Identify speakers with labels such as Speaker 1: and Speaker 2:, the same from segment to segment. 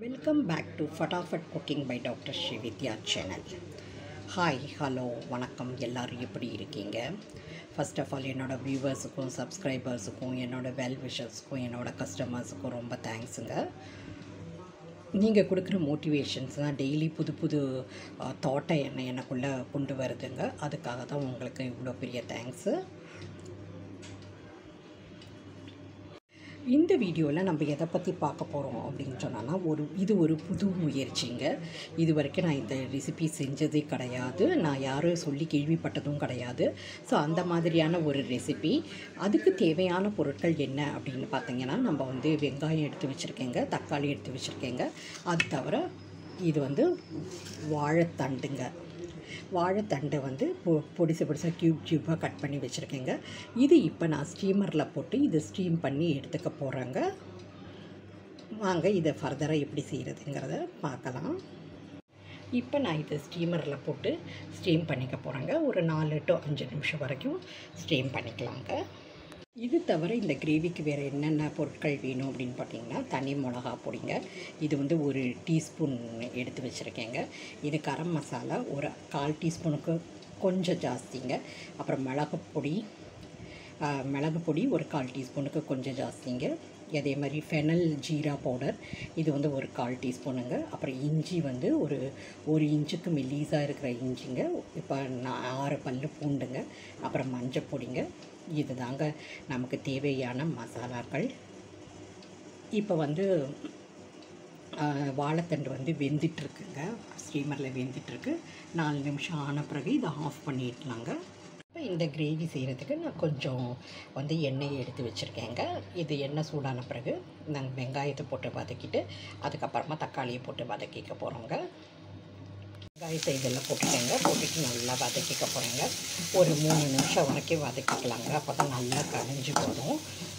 Speaker 1: welcome back to Fatafat cooking by doctor Srividya channel hi hello வணக்கம் எல்லோரும் எப்படி இருக்கீங்க ஃபர்ஸ்ட் ஆஃப் ஆல் என்னோடய வியூவர்ஸுக்கும் சப்ஸ்கிரைபர்ஸுக்கும் என்னோடய வெல் விஷர்ஸுக்கும் என்னோடய கஸ்டமர்ஸுக்கும் ரொம்ப தேங்க்ஸுங்க நீங்கள் கொடுக்குற மோட்டிவேஷன்ஸ் தான் டெய்லி புது புது தாட்டை என்னை எனக்குள்ளே கொண்டு வருதுங்க அதுக்காக தான் உங்களுக்கு இவ்வளோ பெரிய தேங்க்ஸு இந்த வீடியோவில் நம்ம எதை பற்றி பார்க்க போகிறோம் அப்படின்னு சொன்னோன்னா ஒரு இது ஒரு புது முயற்சிங்க இது வரைக்கும் நான் இந்த ரெசிபி செஞ்சதே கிடையாது நான் யாரும் சொல்லி கேள்விப்பட்டதும் கிடையாது ஸோ அந்த மாதிரியான ஒரு ரெசிபி அதுக்கு தேவையான பொருட்கள் என்ன அப்படின்னு பார்த்தீங்கன்னா நம்ம வந்து வெங்காயம் எடுத்து வச்சுருக்கேங்க தக்காளி எடுத்து வச்சுருக்கேங்க அது தவிர இது வந்து வாழைத்தண்டுங்க வாழைத்தண்டை வந்து பொ பொடிசு பொடிசாக க்யூப் க்யூப்பாக கட் பண்ணி வச்சுருக்கேங்க இது இப்போ நான் ஸ்டீமரில் போட்டு இதை ஸ்டீம் பண்ணி எடுத்துக்க போகிறேங்க வாங்க இதை ஃபர்தராக எப்படி செய்கிறதுங்கிறத பார்க்கலாம் இப்போ நான் இதை ஸ்டீமரில் போட்டு ஸ்டீம் பண்ணிக்க போகிறேங்க ஒரு நாலு டு அஞ்சு நிமிஷம் வரைக்கும் ஸ்டீம் பண்ணிக்கலாங்க இது தவிர இந்த கிரேவிக்கு வேறு என்னென்ன பொருட்கள் வேணும் அப்படின்னு பார்த்தீங்கன்னா தனி மிளகா பொடிங்க இது வந்து ஒரு டீஸ்பூன் எடுத்து வச்சுருக்கேங்க இது கரம் மசாலா ஒரு கால் டீஸ்பூனுக்கு கொஞ்சம் ஜாஸ்திங்க அப்புறம் மிளகு பொடி மிளகு பொடி ஒரு கால் டீஸ்பூனுக்கு கொஞ்சம் ஜாஸ்திங்க அதே மாதிரி ஃபெனல் ஜீரா பவுடர் இது வந்து ஒரு கால் டீஸ்பூனுங்க அப்புறம் இஞ்சி வந்து ஒரு ஒரு இன்ச்சுக்கு மெல்லீஸாக இருக்கிற இஞ்சிங்க இப்போ நான் ஆறு பல் பூண்டுங்க அப்புறம் மஞ்சள் பொடிங்க இது தாங்க நமக்கு தேவையான மசாலாக்கள் இப்போ வந்து வாழைத்தண்டு வந்து வெந்துட்டுருக்குங்க ஸ்டீமரில் வெந்துட்டுருக்கு நாலு நிமிஷம் ஆன பிறகு இதை ஆஃப் பண்ணிடலாங்க இப்போ இந்த கிரேவி செய்கிறதுக்கு நான் கொஞ்சம் வந்து எண்ணெயை எடுத்து வச்சுருக்கேங்க இது எண்ணெய் சூடான பிறகு நாங்கள் வெங்காயத்தை போட்டு வதக்கிட்டு அதுக்கப்புறமா தக்காளியை போட்டு வதக்கிக்க போகிறோங்க வெங்காயத்தை இதெல்லாம் போட்டுக்கோங்க போட்டுட்டு நல்லா வதக்கிக்க போகிறேங்க ஒரு மூணு நிமிஷம் வரைக்கும் வதக்கிக்கலாங்க அப்போ தான் நல்லா கரைஞ்சி போதும்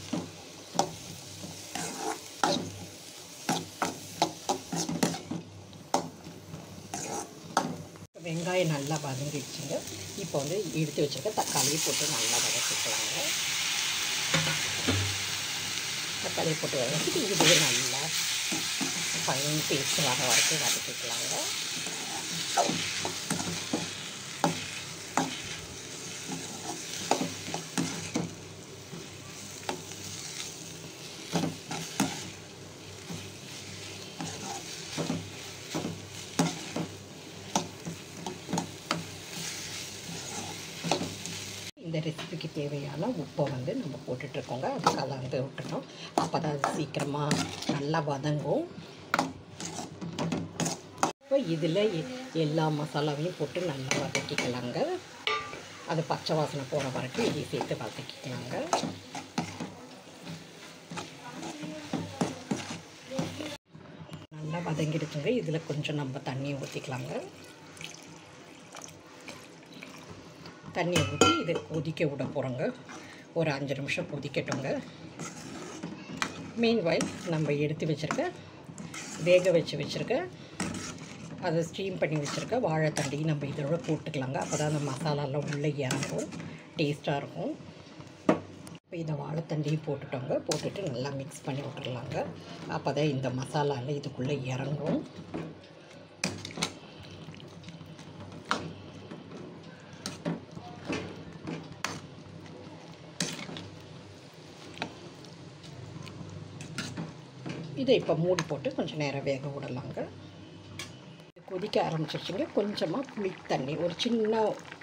Speaker 1: வெங்காயம் நல்லா வதங்கிடுச்சுங்க இப்போ வந்து எடுத்து வச்சுருக்க தக்காளியை போட்டு நல்லா வதக்கிக்கலாங்க தக்காளியை போட்டு வதக்கிட்டு இதுவே நல்லா ஃபைன் பேஸ்ட் வர வரைக்கும் வதக்கிக்கலாங்க இந்த ரெசிபிக்கு தேவையான உப்பை வந்து நம்ம போட்டுட்ருக்கோங்க அது கலந்து விட்டுட்டோம் அப்போ தான் அது சீக்கிரமாக நல்லா வதங்கும் இப்போ இதில் எல்லா மசாலாவையும் போட்டு நல்லா வதக்கிக்கலாங்க அது பச்சை வாசனை போகிற வரைக்கும் இதையும் சேர்த்து வதக்கிக்கலாங்க நல்லா வதங்கிடுச்சுங்க இதில் கொஞ்சம் நம்ம தண்ணியை ஊற்றிக்கலாங்க தண்ணியை ஊற்றி இதை கொதிக்க விட போகிறோங்க ஒரு அஞ்சு நிமிஷம் கொதிக்கட்டுங்க மீன் வாயில் நம்ம எடுத்து வச்சுருக்க வேக வச்சு வச்சுருக்க அதை ஸ்டீம் பண்ணி வச்சுருக்க வாழைத்தண்டையும் நம்ம இதோட போட்டுக்கலாங்க அப்போ தான் அந்த மசாலாலாம் உள்ளே இறங்கும் டேஸ்ட்டாக இருக்கும் இப்போ இதை வாழைத்தண்டையும் போட்டுட்டோங்க போட்டுட்டு நல்லா மிக்ஸ் பண்ணி விட்டுடலாங்க அப்போ தான் இந்த மசாலாவில் இதுக்குள்ளே இறங்கும் இதை இப்போ மூடி போட்டு கொஞ்சம் நேரம் வேக விடலாங்க கொதிக்க ஆரம்பிச்சிருச்சுங்க கொஞ்சமாக புளி தண்ணி ஒரு சின்ன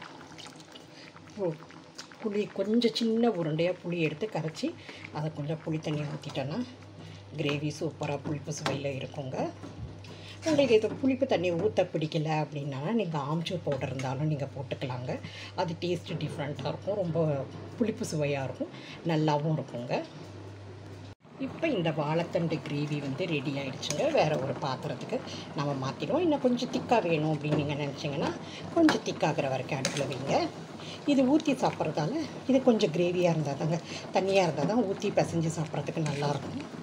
Speaker 1: புளி கொஞ்சம் சின்ன உருண்டையாக புளி எடுத்து கரைச்சி அதை கொஞ்சம் புளி தண்ணி ஊற்றிட்டோன்னா கிரேவி சூப்பராக புளிப்பு சுவையில் இருக்குங்க உங்களுக்கு இது புளிப்பு தண்ணி ஊற்ற பிடிக்கல அப்படின்னா நீங்கள் ஆம்ச்சூர் பவுடர் இருந்தாலும் நீங்கள் போட்டுக்கலாங்க அது டேஸ்ட்டு டிஃப்ரெண்ட்டாக இருக்கும் ரொம்ப புளிப்பு சுவையாக இருக்கும் நல்லாவும் இருக்குங்க இப்போ இந்த வாழைத்தண்டு கிரேவி வந்து ரெடி ஆகிடுச்சுங்க வேறு ஒரு பாத்திரத்துக்கு நம்ம மாற்றிடுவோம் இன்னும் கொஞ்சம் திக்காக வேணும் அப்படின்னு நீங்கள் நினச்சிங்கன்னா கொஞ்சம் திக்காகிற வரைக்கும் அடுப்பில் வைங்க இது ஊற்றி சாப்பிட்றதால இது கொஞ்சம் கிரேவியாக இருந்தால் தாங்க தண்ணியாக இருந்தால் தான் ஊற்றி பிசைஞ்சு சாப்பிட்றதுக்கு நல்லாயிருக்கும்